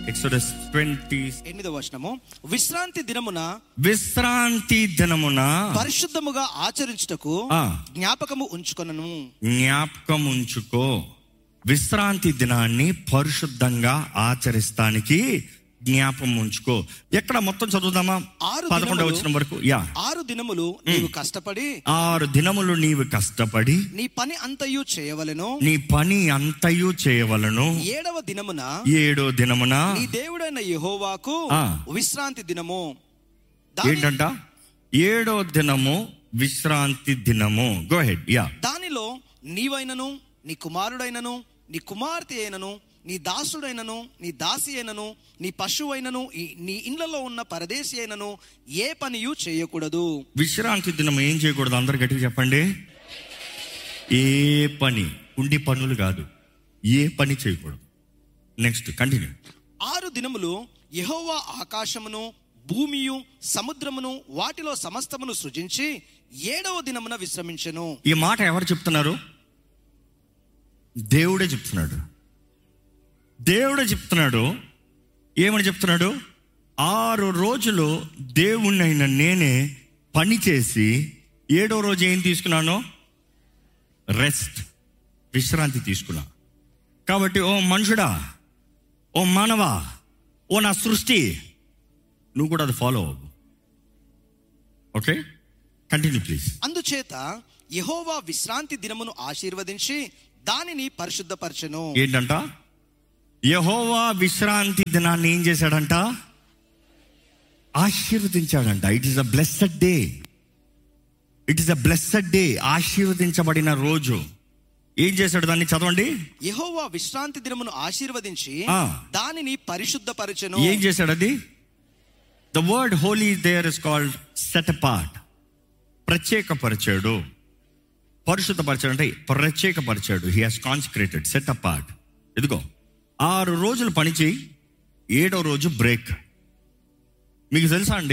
Exodus twenty ఎనిమిదవ వచనము విశ్రాంతి దినమున విశ్రాంతి దినమున పరిశుద్ధముగా ఆచరించుటకు ఆ. జ్ఞాపకము ఉంచుకొనను జ్ఞాపకం ఉంచుకో విశ్రాంతి దినాన్ని పరిశుద్ధంగా ఆచరిస్తానికి జ్ఞాపకం ఉంచుకో ఎక్కడ మొత్తం చదువుదామా ఆరు పదకొండవ దినములు- వచ్చిన వరకు యా ఆరు దినములు నీవు కష్టపడి ఆరు దినములు నీవు కష్టపడి నీ పని అంతయు చేయవలెను నీ పని అంతయు చేయవలను ఏడవ దినమున ఏడో దినమున నీ దేవుడైన యెహోవాకు ఆ. విశ్రాంతి దినము దాని- ఏంటంట ఏడో దినము విశ్రాంతి దినము గో హెడ్ యా దానిలో నీవైనను నీ కుమారుడైనను నీ కుమార్తె అయినను నీ దాసుడైనను నీ దాసి అయినను నీ పశువైనను ఈ- నీ ఇండ్లలో ఉన్న పరదేశి అయినను ఏ పనియు చేయకూడదు విశ్రాంతి దినం ఏం చేయకూడదు అందరు గట్టిగా చెప్పండి ఏ పని ఉండి పనులు కాదు ఏ పని చేయకూడదు నెక్స్ట్ కంటిన్యూ ఆరు దినములు యెహోవా ఆకాశమును భూమియు సముద్రమును వాటిలో సమస్తమును సృజించి ఏడవ దినమున విశ్రమించెను ఈ మాట ఎవరు చెప్తున్నారు దేవుడే చెప్తున్నాడు దేవుడే చెప్తున్నాడు ఏమని చెప్తున్నాడు ఆరు రోజులు దేవుణ్ణైన నేనే పని చేసి ఏడో రోజు ఏం తీసుకున్నాను రెస్ట్ విశ్రాంతి తీసుకున్నా కాబట్టి ఓ మనుషుడా ఓ మానవా ఓ నా సృష్టి నువ్వు కూడా అది ఫాలో అవ్వు ఓకే కంటిన్యూ ప్లీజ్ అందుచేత యెహోవా విశ్రాంతి దినమును ఆశీర్వదించి దానిని పరిశుద్ధపరచెను ఏంటంట యహోవా విశ్రాంతి దినాన్ని ఏం చేశాడంట ఆశీర్వదించాడంట it is a blessed day it is a blessed day ఆశీర్వదించబడిన రోజు ఏం చేశాడు దాన్ని చదవండి యెహోవా విశ్రాంతి దినమును ఆశీర్వదించి ఆ. దానిని పరిశుద్ధపరచెను ఏం చేశాడు అది the word holy there is called set part ప్రత్యేకపరిచాడు పరిశుద్ధపరిచాడు అంటే ప్రత్యేకపరిచాడు he has concentrated set part ఇదిగో ఆరు రోజులు పని చేయి ఏడో రోజు బ్రేక్ మీకు తెలుసా అండి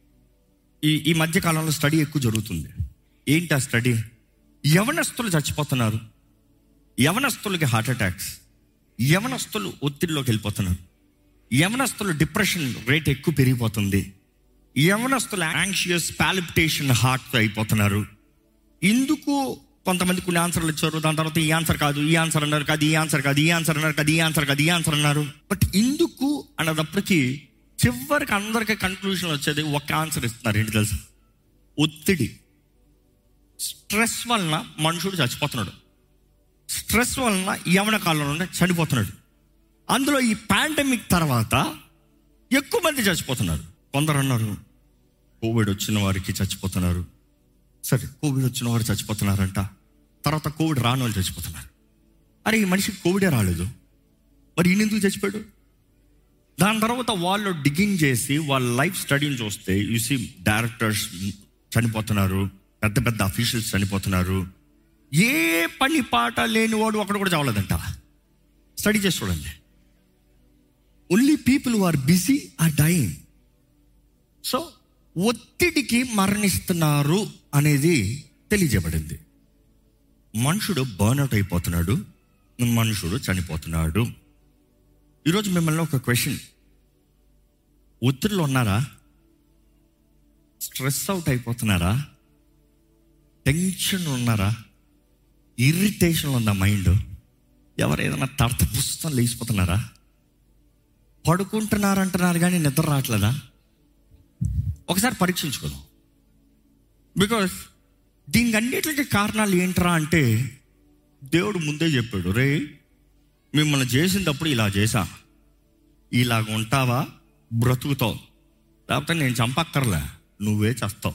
ఈ ఈ మధ్య కాలంలో స్టడీ ఎక్కువ జరుగుతుంది ఏంటి ఆ స్టడీ యవనస్తులు చచ్చిపోతున్నారు యవనస్తులకి హార్ట్ అటాక్స్ యవనస్తులు ఒత్తిడిలోకి వెళ్ళిపోతున్నారు యవనస్తులు డిప్రెషన్ రేట్ ఎక్కువ పెరిగిపోతుంది యవనస్తులు యాంగ్షియస్ పాలిపిటేషన్ హార్ట్ అయిపోతున్నారు ఇందుకు కొంతమంది కొన్ని ఆన్సర్లు ఇచ్చారు దాని తర్వాత ఈ ఆన్సర్ కాదు ఈ ఆన్సర్ అన్నారు కాదు ఈ ఆన్సర్ కాదు ఈ ఆన్సర్ అన్నారు కాదు ఈ ఆన్సర్ కాదు ఈ ఆన్సర్ అన్నారు బట్ ఇందుకు అన్నదప్పటికి చివరికి అందరికి కన్క్లూజన్ వచ్చేది ఒక ఆన్సర్ ఇస్తున్నారు ఏంటి తెలుసా ఒత్తిడి స్ట్రెస్ వలన మనుషుడు చచ్చిపోతున్నాడు స్ట్రెస్ వలన యవన కాలంలోనే చనిపోతున్నాడు అందులో ఈ పాండమిక్ తర్వాత ఎక్కువ మంది చచ్చిపోతున్నారు కొందరు అన్నారు కోవిడ్ వచ్చిన వారికి చచ్చిపోతున్నారు సరే కోవిడ్ వచ్చిన వారు చచ్చిపోతున్నారంట తర్వాత కోవిడ్ రాని వాళ్ళు చచ్చిపోతున్నారు అరే ఈ మనిషికి కోవిడే రాలేదు మరి ఈయన ఎందుకు చచ్చిపోయాడు దాని తర్వాత వాళ్ళు డిగ్గింగ్ చేసి వాళ్ళ లైఫ్ స్టడీని చూస్తే యూసి డైరెక్టర్స్ చనిపోతున్నారు పెద్ద పెద్ద అఫీషియల్స్ చనిపోతున్నారు ఏ పని పాట లేని వాడు అక్కడ కూడా చావలేదంట స్టడీ చేసి చూడండి only people are busy are dying so ఒత్తిడికి మరణిస్తున్నారు అనేది తెలియజేయబడింది మనుషుడు బర్న్అవుట్ అయిపోతున్నాడు మనుషుడు చనిపోతున్నాడు ఈరోజు మిమ్మల్ని ఒక క్వశ్చన్ ఒత్తిడిలో ఉన్నారా స్ట్రెస్ అవుట్ అయిపోతున్నారా టెన్షన్ ఉన్నారా ఇరిటేషన్ ఉందా మైండ్ ఎవరు ఏదైనా తడత పుస్తకం లేచిపోతున్నారా పడుకుంటున్నారంటున్నారు కానీ నిద్ర రావట్లేదా ఒకసారి పరీక్షించుకోదాం బికాస్ దీనికి అన్నిటికీ కారణాలు ఏంట్రా అంటే దేవుడు ముందే చెప్పాడు రే మిమ్మల్ని చేసినప్పుడు ఇలా చేశా ఇలాగ ఉంటావా బ్రతుకుతావు లేకపోతే నేను చంపక్కర్లే నువ్వే చేస్తావు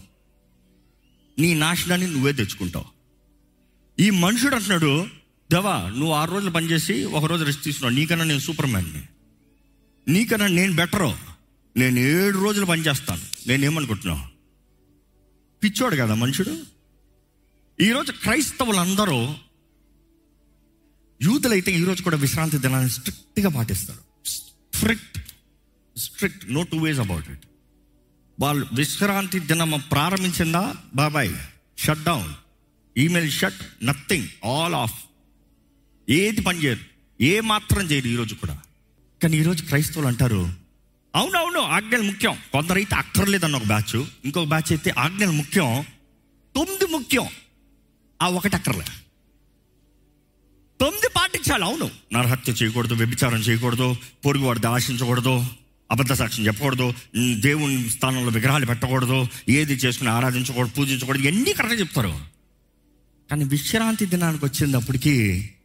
నీ నాశనాన్ని నువ్వే తెచ్చుకుంటావు ఈ మనుషుడు అంటున్నాడు దేవా నువ్వు ఆరు రోజులు పనిచేసి ఒక రోజు రెస్ట్ తీసుకున్నావు నీకన్నా నేను సూపర్ మ్యాన్ని నీకన్నా నేను బెటరు నేను ఏడు రోజులు పనిచేస్తాను నేనేమనుకుంటున్నావు పిచ్చోడు కదా మనుషుడు ఈరోజు క్రైస్తవులందరూ యూతులైతే ఈరోజు కూడా విశ్రాంతి దినాన్ని స్ట్రిక్ట్గా పాటిస్తారు strict strict no two ways about it వాళ్ళు విశ్రాంతి దినం ప్రారంభించిందా బాబాయ్ shut down email shut nothing all off ఏది పని చేయరు ఏ మాత్రం చేయరు ఈరోజు కూడా కానీ ఈరోజు క్రైస్తవులు అంటారు అవునవును ఆజ్ఞలు ముఖ్యం కొందరైతే అక్కర్లేదన్న ఒక బ్యాచ్ ఇంకొక బ్యాచ్ అయితే ఆజ్ఞలు ముఖ్యం తొమ్మిది ముఖ్యం ఆ ఒకటి అక్కర్లే తొమ్మిది పాటించాలి అవును నరహత్య చేయకూడదు వ్యభిచారం చేయకూడదు పొరుగు వాడిని ఆశించకూడదు అబద్ధ సాక్ష్యం చెప్పకూడదు ఉమ్, దేవుని స్థానంలో విగ్రహాలు పెట్టకూడదు ఏది చేసుకుని ఆరాధించకూడదు పూజించకూడదు ఎన్ని కరెక్ట్గా చెప్తారు కానీ విశ్రాంతి దినానికి వచ్చినప్పటికీ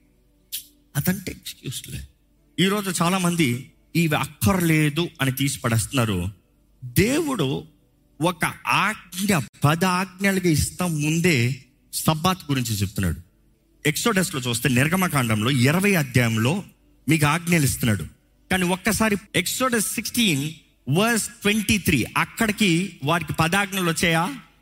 అదంటే ఎక్స్క్యూస్లే ఈరోజు చాలామంది ఇవి అక్కర్లేదు అని తీసి పడేస్తున్నారు దేవుడు ఒక ఆజ్ఞ పద ఆజ్ఞలుగా ఇస్తాం ముందే సబ్బాత్ గురించి చెప్తున్నాడు ఎక్సోడస్లో చూస్తే నిర్గమకాండంలో ఇరవై అధ్యాయంలో మీకు ఆజ్ఞలు ఇస్తున్నాడు కానీ ఒక్కసారి Exodus sixteen verse twenty three అక్కడికి వారికి పదాజ్ఞలు వచ్చాయా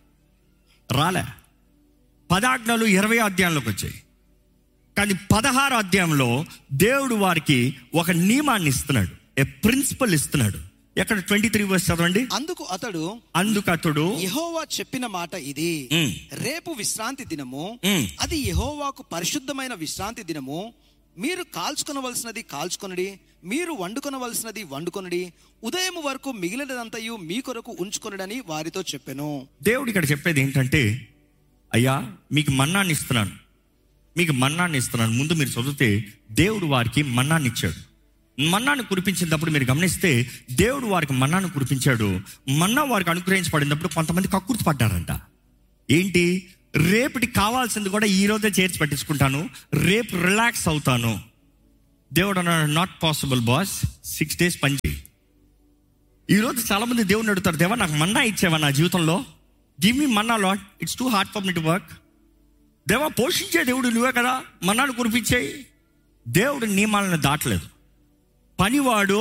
రాలే పదాజ్ఞలు ఇరవై అధ్యాయంలోకి వచ్చాయి కానీ పదహారు అధ్యాయంలో దేవుడు వారికి ఒక నియమాన్ని ఇస్తున్నాడు ఏ ప్రిన్సిపల్ ఇస్తున్నాడు ఎక్కడ ట్వంటీ త్రీ వర్స్ చదవండి అందుకు అతడు అందుకు అతడు యెహోవా చెప్పిన మాట ఇది మ్. రేపు విశ్రాంతి దినము మ్. అది యెహోవాకు పరిశుద్ధమైన విశ్రాంతి దినము మీరు కాల్చుకొనవలసినది కాల్చుకొనడి మీరు వండుకొనవలసినది వండుకొనడి ఉదయం వరకు మిగిలినదంతయు మీ కొరకు ఉంచుకొనడని వారితో చెప్పెను దేవుడు ఇక్కడ చెప్పేది ఏంటంటే అయ్యా మీకు మన్నాన్ని ఇస్తున్నాను మీకు మన్నాన్ని ఇస్తున్నాను ముందు మీరు చదివితే దేవుడు వారికి మన్నాన్ని ఇచ్చాడు మన్నాను కురిపించినప్పుడు మీరు గమనిస్తే దేవుడు వారికి మన్నాను కురిపించాడు మన్నా వారికి అనుగ్రహించబడినప్పుడు కొంతమంది కక్కుర్తి పడ్డారంట ఏంటి రేపటి కావాల్సింది కూడా ఈ రోజే చేర్చి పెట్టించుకుంటాను రేపు రిలాక్స్ అవుతాను దేవుడు అన్నాడు not possible boss six days పని చేయి ఈరోజు చాలా మంది దేవుని అడుగుతారు దేవా నాకు మన్నా ఇచ్చావా నా జీవితంలో give me manna Lord it's too hard for me to work దేవా పోషించే దేవుడు నువ్వే కదా మన్నాను కురిపించేయి దేవుడు నియమాలను దాటలేదు పనివాడు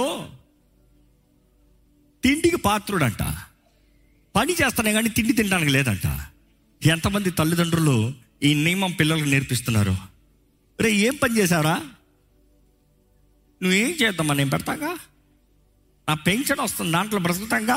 తిండికి పాత్రుడంట పని చేస్తానే కానీ తిండి తినడానికి లేదంట ఎంతమంది తల్లిదండ్రులు ఈ నియమం పిల్లలకు నేర్పిస్తున్నారు రే ఏం పని చేశారా నువ్వేం చేద్దామా నేను పెడతాగా నా పెన్షన్ వస్తుంది దాంట్లో బ్రతుకుతాంగా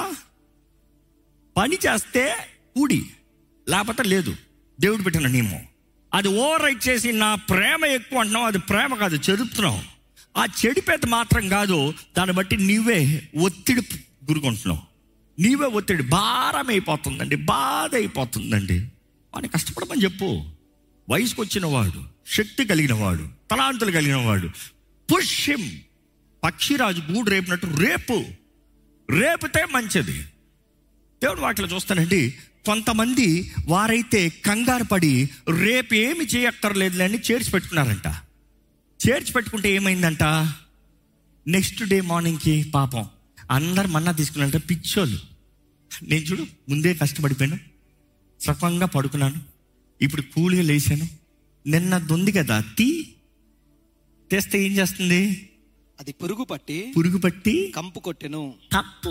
పని చేస్తే కూడి లేకపోతే లేదు దేవుడు పెట్టిన నియమం అది ఓవర్ రైట్ చేసి నా ప్రేమ ఎక్కువ అంటున్నావు అది ప్రేమ కాదు చెడుపుతున్నావు ఆ చెడిపేత మాత్రం కాదు దాన్ని బట్టి నీవే ఒత్తిడి గురుకుంటున్నావు నీవే ఒత్తిడి భారం అయిపోతుందండి బాధ అయిపోతుందండి వాడిని కష్టపడమని చెప్పు వయసుకు వచ్చిన వాడు శక్తి కలిగిన వాడు తలాంతులు కలిగిన వాడు పుష్యం పక్షిరాజు గూడు రేపినట్టు రేపు రేపితే మంచిది దేవుడు వాటిలో చూస్తానండి కొంతమంది వారైతే కంగారు పడి రేపు ఏమి చేయక్కర్లేదులే అని చేర్చి పెట్టుకున్నారంట చేర్చి పెట్టుకుంటే ఏమైందంట నెక్స్ట్ డే మార్నింగ్కి పాపం అందరు మన్నా తీసుకున్నారంటే పిచ్చోళ్ళు నేను చూడు ముందే కష్టపడిపోయాను సుఖంగా పడుకున్నాను ఇప్పుడు కూలిగా లేచాను నిన్న దొంది కదా తీ తెస్తే ఏం చేస్తుంది అది పురుగు పట్టి పురుగు పట్టి కంపు కొట్టెను కప్పు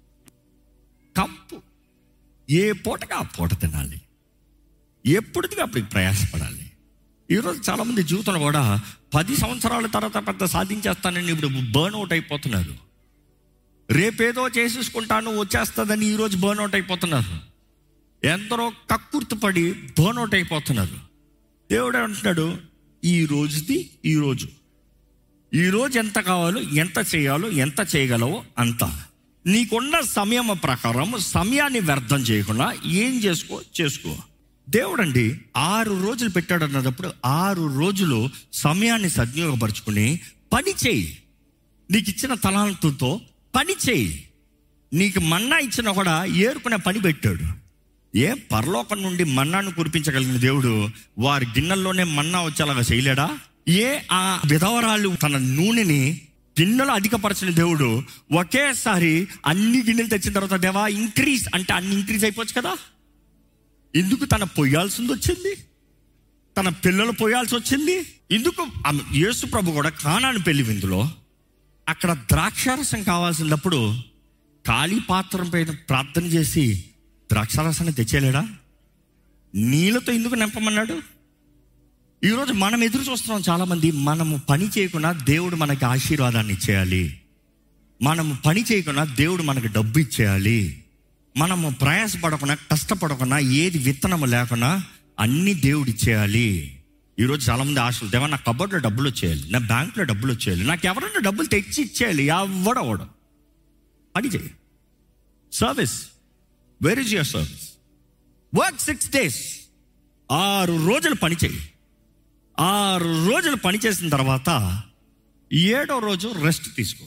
కప్పు ఏ పూటగా ఆ పూట తినాలి ఎప్పుడుదిగా అప్పటికి ప్రయాసపడాలి ఈరోజు చాలామంది జీవితంలో కూడా పది సంవత్సరాల తర్వాత పెద్ద సాధించేస్తానని ఇప్పుడు బర్న్ అవుట్ అయిపోతున్నారు రేపేదో చేసేసుకుంటాను వచ్చేస్తుందని ఈరోజు బర్న్ అవుట్ అయిపోతున్నారు ఎందరో కక్కుర్తిపడి బర్న్ అవుట్ అయిపోతున్నారు దేవుడు అంటున్నాడు ఈ రోజుది ఈ రోజు ఈ రోజు ఎంత కావాలో ఎంత చేయాలో ఎంత చేయగలవో అంత నీకున్న సమయం ప్రకారం సమయాన్ని వ్యర్థం చేయకుండా ఏం చేసుకో చేసుకో దేవుడండి ఆరు రోజులు పెట్టాడు అన్నప్పుడు ఆరు రోజులు సమయాన్ని సద్వినియోగపరుచుకుని పని చేయి నీకు ఇచ్చిన తలాంతుతో పని చేయి నీకు మన్నా ఇచ్చినా కూడా ఏరుకునే పని పెట్టాడు ఏ పరలోకం నుండి మన్నాను కురిపించగలిగిన దేవుడు వారి గిన్నెల్లోనే మన్నా వచ్చేలాగా చేయలేడా ఏ ఆ విధవరాలు తన నూనెని గిన్నెలో అధికపరచిన దేవుడు ఒకేసారి అన్ని గిన్నెలు తెచ్చిన తర్వాత దేవా ఇంక్రీజ్ అంటే అన్ని ఇంక్రీజ్ అయిపోవచ్చు కదా ఎందుకు తన పొయ్యాల్సింది వచ్చింది తన పిల్లలు పోయాల్సి వచ్చింది ఎందుకు ఆమె- యేసు ప్రభు కూడా కానాని పెళ్లి విందులో అక్కడ ద్రాక్షారసం కావాల్సినప్పుడు ఖాళీ పాత్రం పైన ప్రార్థన చేసి ద్రాక్షారసాన్ని తెచ్చేయలేడా నీళ్ళతో ఎందుకు నింపమన్నాడు ఈరోజు మనం ఎదురు చూస్తున్నాం చాలామంది మనము పని చేయకుండా దేవుడు మనకి ఆశీర్వాదాన్ని ఇచ్చేయాలి మనము పని చేయకుండా దేవుడు మనకు డబ్బు ఇచ్చేయాలి మనము ప్రయాసపడకుండా కష్టపడకుండా ఏది విత్తనము లేకుండా అన్ని దేవుడు ఇచ్చేయాలి ఈరోజు చాలా మంది ఆశలు దేవా నా కబోర్డ్లో డబ్బులు వచ్చేయాలి నా బ్యాంకులో డబ్బులు వచ్చేయాలి నాకు ఎవరైనా డబ్బులు తెచ్చి ఇచ్చేయాలి ఎవడవడు పని చేయి service where is your service work six days ఆరు రోజులు పని చేయి ఆరు రోజులు పని చేసిన తర్వాత ఏడో రోజు రెస్ట్ తీసుకో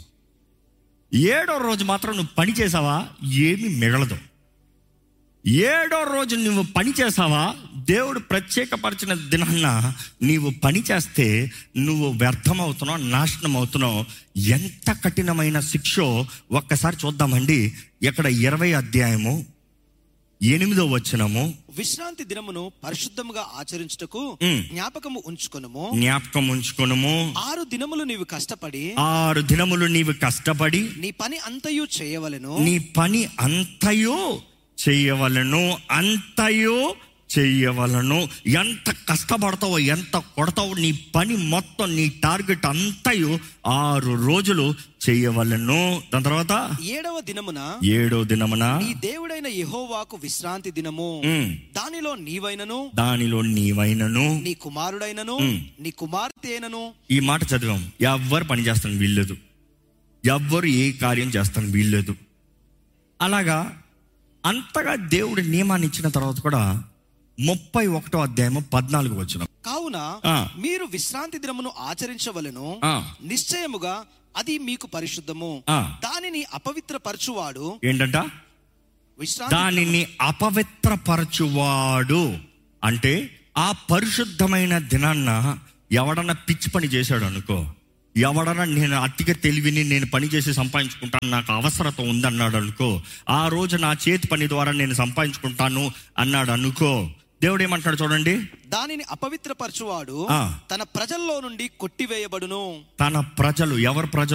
ఏడో రోజు మాత్రం నువ్వు పని చేసావా ఏమీ మిగలదు ఏడో రోజు నువ్వు పని చేసావా దేవుడు ప్రత్యేకపరిచిన దినాన్న నీవు పని చేస్తే నువ్వు వ్యర్థం అవుతున్నావు నాశనం అవుతున్నావు ఎంత కఠినమైన శిక్షో ఒక్కసారి చూద్దామండి ఇక్కడ ఇరవై అధ్యాయము ఎనిమిదో వచ్చినము విశ్రాంతి దినమును పరిశుద్ధముగా ఆచరించుటకు మ్. జ్ఞాపకము ఉంచుకొనుము జ్ఞాపకం ఉంచుకొనుము ఆరు దినములు నీవు కష్టపడి ఆరు దినములు నీవు కష్టపడి నీ పని అంతయు చేయవలెను నీ పని అంతయో చెయ్యవలను అంతయో చెయ్యవలను ఎంత కష్టపడతావో ఎంత కొడతావో నీ పని మొత్తం నీ టార్గెట్ అంతయు ఆరు రోజులు చెయ్యవలను దాని తర్వాత ఏడవ దినమున ఏడో దినమున నీ దేవుడైన యెహోవాకు విశ్రాంతి దినము ఉమ్, దానిలో నీవైనను దానిలో నీవైనను నీ కుమారుడైనను మ్. నీ కుమార్తె అయినను ఈ మాట చదివాం ఎవ్వరు పని చేస్తాను వీల్లేదు ఎవ్వరు ఏ కార్యం చేస్తాను వీల్లేదు అలాగా అంతగా దేవుడి నియమాన్ని ఇచ్చిన తర్వాత కూడా ముప్పై ఒకటో అధ్యాయము పద్నాలుగు వచ్చిన కావున ఆ. మీరు విశ్రాంతి దినమును ఆచరించవలెను ఆ. నిశ్చయముగా అది మీకు పరిశుద్ధము ఆ. దానిని అపవిత్రపరచువాడు ఏంటంట విశ్రాంతి దానిని అపవిత్రపరచువాడు అంటే ఆ పరిశుద్ధమైన దినాన్న ఎవడన్నా పిచ్చి పని చేశాడు అనుకో ఎవడన్నా నేను అతిగా తెలివిని నేను పని చేసి సంపాదించుకుంటాను నాకు అవసరత ఉందన్నాడు అనుకో ఆ రోజు నా చేతి పని ద్వారా నేను సంపాదించుకుంటాను అన్నాడు అనుకో దేవుడు ఏమంటాడు చూడండి దానిని అపవిత్రపరచువాడు ఆ. తన ప్రజల్లో నుండి కొట్టివేయబడును తన ప్రజలు ఎవరు ప్రజలు